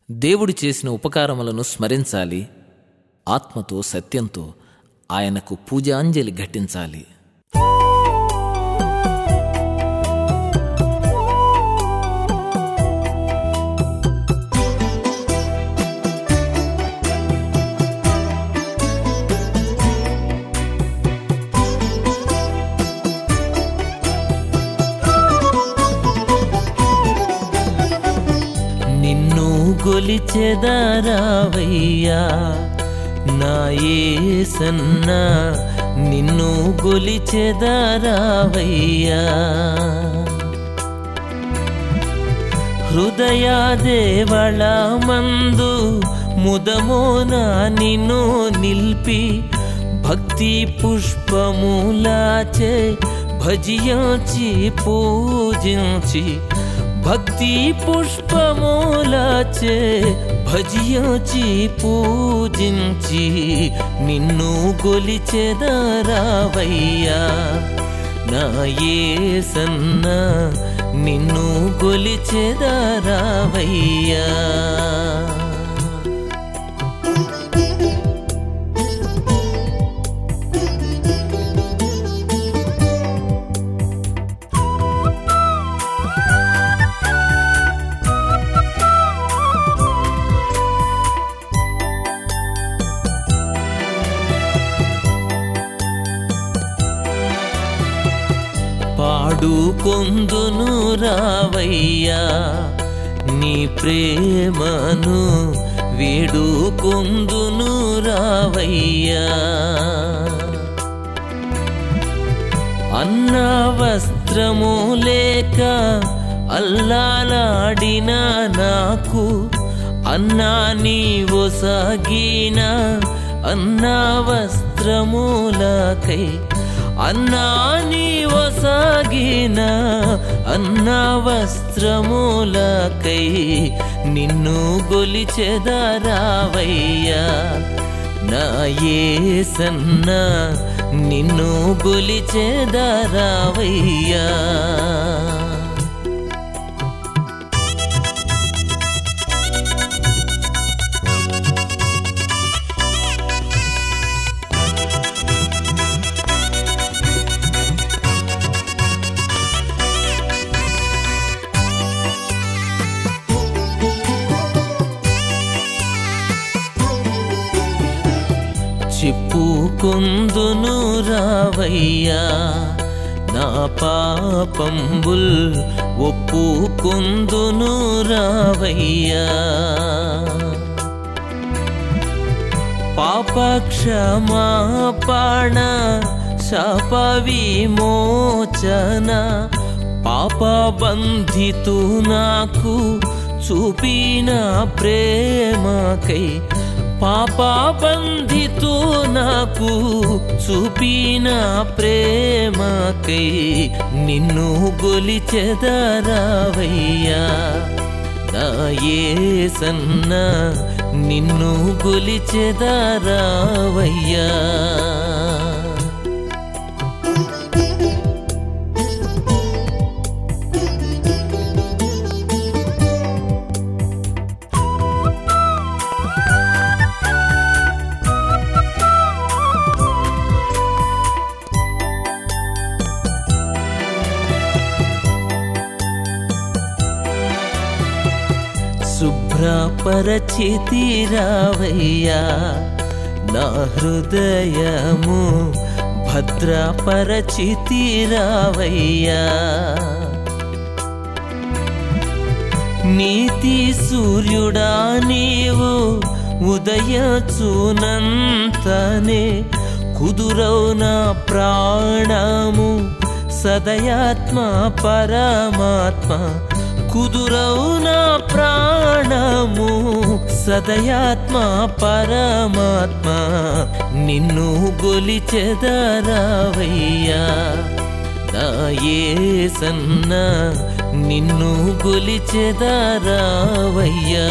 దేవుడు చేసిన ఉపకారములను స్మరించాలి ఆత్మతో సత్యంతో ఆయనకు పూజాంజలి ఘటించాలి నిన్ను గొలిచెదరావయ్యా నా ఏసన్నా నిన్ను గొలిచెదరావయ్యా హృదయాదేవళ మందు ముదమోన నిన్ను నిల్పి భక్తి పుష్పములాచే భజించి పూజించి భక్తి పుష్పములాచే భజించి పూజించి నిన్ను గొలిచెదరావయ్యా నా ఏసన్నా నిన్ను గొలిచెదరావయ్యా పాడుకొందును రావయ్యా నీ ప్రేమను వేడుకొందును రావయ్యా అన్న వస్త్రము లేక అల్లాలాడిన నాకు అన్నా నీ ఒసగిన అన్న వస్త్రములకై అన్నా నీ ఒసగిన అన్న వస్త్రములకై నిన్ను గొలిచెదరావయ్యా నా ఏసన్నా నిన్ను గొలిచెదరావయ్యా చెప్పుకొందును రావయ్యా నా పాపంబుల్ ఒప్పుకొందును రావయ్యా పాపక్షమాపణ శాప విమోచన పాప బంధితు నాకు చూపిన ప్రేమకై పాప బంధితు నాకు చూపిన ప్రేమకై నిన్ను గొలిచెదరావయ్యా నా ఏసన్నా నిన్ను గొలిచెదరావయ్యా శుభ్రపరచితిరావయ్యా నా హృదయము భద్రపరచితిరావయ్యా నీతి సూర్యుడా నీవు ఉదయచునంతనే కుదురవు నా ప్రాణము సదయాత్మ పరమాత్మ కుదురవు నా ప్రాణము సదయాత్మ పరమాత్మ నిన్ను గొలిచెదరావయ్యా నా ఏసన్నా నిన్ను గొలిచెదరావయ్యా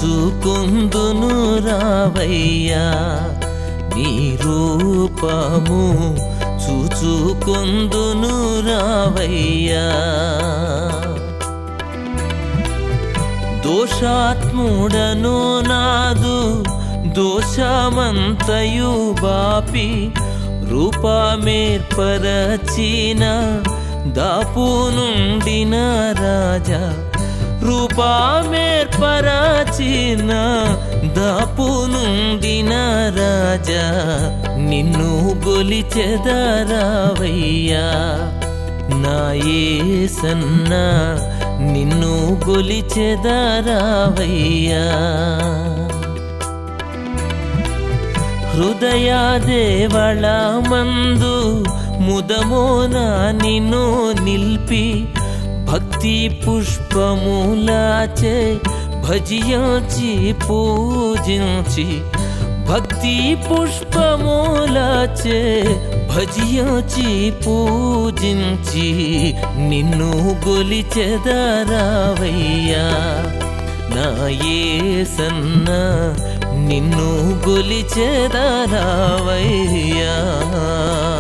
చూచుకుందును రావయ్యా నీ రూపము చూచుకుందును రావయ్యా దోషాత్ముడను నాదు దోషమంతయు బాపి రూపమేర్పరచిన దాపు నుండిన రాజా రూపమేర్పరచిన దాపు నుండిన రాజా నిన్ను గొలిచెదరావయ్యా నా ఏసన్నా నిన్ను గొలిచెదరావయ్యా హృదయాదేవళ మందు ముదమోన నిన్ను నిల్పి భక్తి పుష్పములాచే భజించి పూజించి భక్తి పుష్పములాచే భజించి పూజించి నిన్ను గొలిచెదరావయ్యా నా ఏసన్నా నిన్ను గొలిచెదరావయ్యా